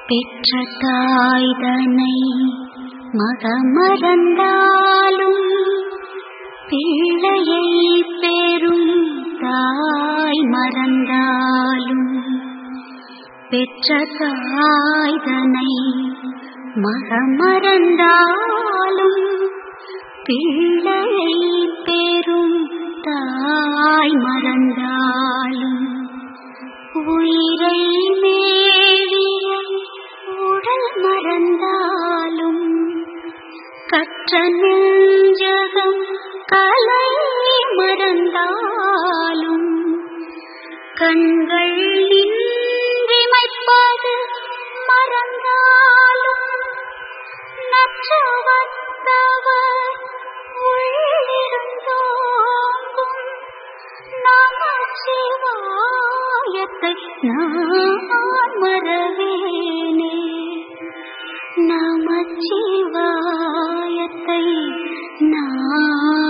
பெற்ற தாய்தனை மகமறந்தாலும் பிள்ளையை பெறும் தாய் மறந்தாலும் பெற்ற தாய்தனை மகமறந்தாலும் பிள்ளையை பெறும் தாய் மறந்தாலும் உயிரை மேவிய உடல் மறந்தாலும் கற்ற நெஞ்சகம் கலை மறந்தாலும் கண்கள் நின்றிமைப்பது மறந்தாலும் நற்றவத்தவர் உள்ளிருந்தோங்கும் நமச்சிவாயத்தை நான் மறவேனே நமச்சிவாயத்தை நான்